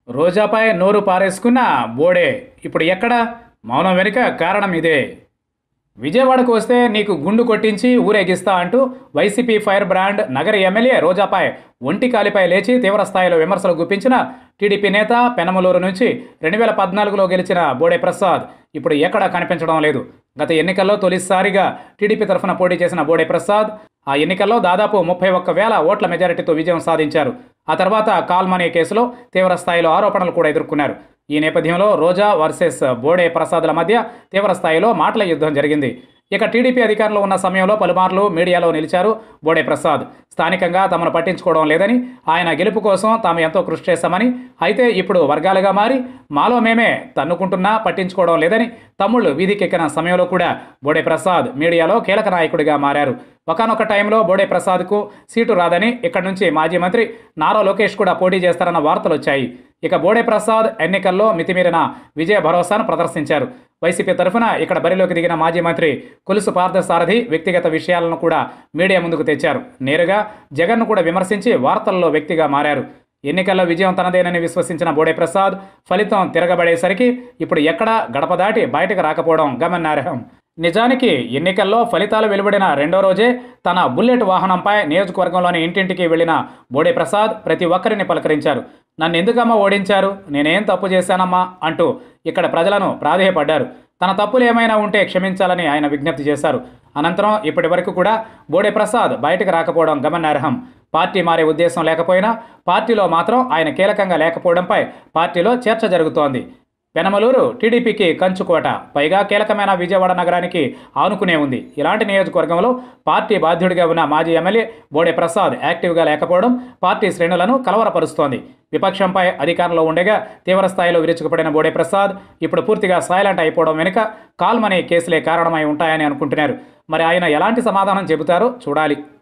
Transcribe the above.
రోజాపై నోరు పారేసుకున్న బోడే ఇప్పుడు ఎక్కడ మౌనం వెనుక కారణం ఇదే విజయవాడకు వస్తే నీకు గుండు కొట్టించి ఊరేగిస్తా అంటూ YCP fire brand Nagari MLA రోజాపై ఒంటి కాలిపై లేచి తీవ్ర స్థాయిలో విమర్శలు గుప్పించిన టీడీపీ నేత పెనమలూరు నుంచి రెండు వేల పద్నాలుగులో గెలిచిన బోడే ప్రసాద్ ఇప్పుడు ఎక్కడా కనిపించడం లేదు గత ఎన్నికల్లో తొలిసారిగా టీడీపీ తరఫున పోటీ చేసిన బోడే ప్రసాద్ ఆ ఎన్నికల్లో దాదాపు ముప్పై ఒక్క వేల ఓట్ల మెజారిటీతో విజయం సాధించారు ఆ తర్వాత కాల్మనీ కేసులో తీవ్ర స్థాయిలో ఆరోపణలు కూడా ఎదుర్కొన్నారు ఈ నేపథ్యంలో రోజా వర్సెస్ బోడే ప్రసాద్ల మధ్య తీవ్ర స్థాయిలో మాటల యుద్ధం జరిగింది ఇక టీడీపీ అధికారంలో ఉన్న సమయంలో పలుమార్లు మీడియాలో నిలిచారు బోడే ప్రసాద్ స్థానికంగా తమను పట్టించుకోవడం లేదని ఆయన గెలుపు కోసం తాము ఎంతో కృషి చేశామని అయితే ఇప్పుడు వర్గాలుగా మారి మాలో మేమే తన్నుకుంటున్నా పట్టించుకోవడం లేదని తమ్ముళ్ళు వీధికెక్కిన సమయంలో కూడా బోడే ప్రసాద్ మీడియాలో కీలక నాయకుడిగా మారారు ఒకనొక టైంలో బోడే ప్రసాద్కు సీటు రాదని ఇక్కడి నుంచి మాజీ మంత్రి నారా లోకేష్ కూడా పోటీ చేస్తారన్న వార్తలు వచ్చాయి ఇక బోడే ప్రసాద్ ఎన్నికల్లో మితిమీరిన విజయ భరోసాను ప్రదర్శించారు వైసీపీ తరఫున ఇక్కడ బరిలోకి దిగిన మాజీ మంత్రి కొలుసు పార్థసారథి వ్యక్తిగత విషయాలను కూడా మీడియా ముందుకు తెచ్చారు నేరుగా జగన్ను కూడా విమర్శించి వార్తల్లో వ్యక్తిగా మారారు ఎన్నికల్లో విజయం తనదేనని విశ్వసించిన బోడే ప్రసాద్ ఫలితం తిరగబడేసరికి ఇప్పుడు ఎక్కడా గడప దాటి బయటకు రాకపోవడం గమనార్హం నిజానికి ఎన్నికల్లో ఫలితాలు వెలువడిన రెండో రోజే తన బుల్లెట్ వాహనంపై నియోజకవర్గంలోని ఇంటింటికి వెళ్లిన బోడే ప్రసాద్ ప్రతి ఒక్కరిని పలకరించారు నన్ను ఎందుకమ్మా ఓడించారు నేనేం తప్పు చేశానమ్మా అంటూ ఇక్కడ ప్రజలను ప్రాధేయపడ్డారు తన తప్పులు ఏమైనా ఉంటే క్షమించాలని ఆయన విజ్ఞప్తి చేశారు అనంతరం ఇప్పటి వరకు కూడా బోడే ప్రసాద్ బయటకు రాకపోవడం గమనార్హం పార్టీ మారే ఉద్దేశం లేకపోయినా పార్టీలో మాత్రం ఆయన కీలకంగా లేకపోవడంపై పార్టీలో చర్చ జరుగుతోంది పెనమలూరు టీడీపీకి కంచుకోట పైగా కీలకమైన విజయవాడ నగరానికి ఆనుకునే ఉంది ఇలాంటి నియోజకవర్గంలో పార్టీ బాధ్యుడిగా ఉన్న మాజీ ఎమ్మెల్యే బోడే ప్రసాద్ యాక్టివ్గా లేకపోవడం పార్టీ శ్రేణులను కలవరపరుస్తోంది విపక్షంపై అధికారంలో ఉండగా తీవ్రస్థాయిలో విరుచుకుపడిన బోడే ప్రసాద్ ఇప్పుడు పూర్తిగా సైలెంట్ అయిపోవడం వెనుక కాల్మనీ కేసులే కారణమై ఉంటాయని అనుకుంటున్నారు మరి ఆయన ఎలాంటి సమాధానం చెబుతారో చూడాలి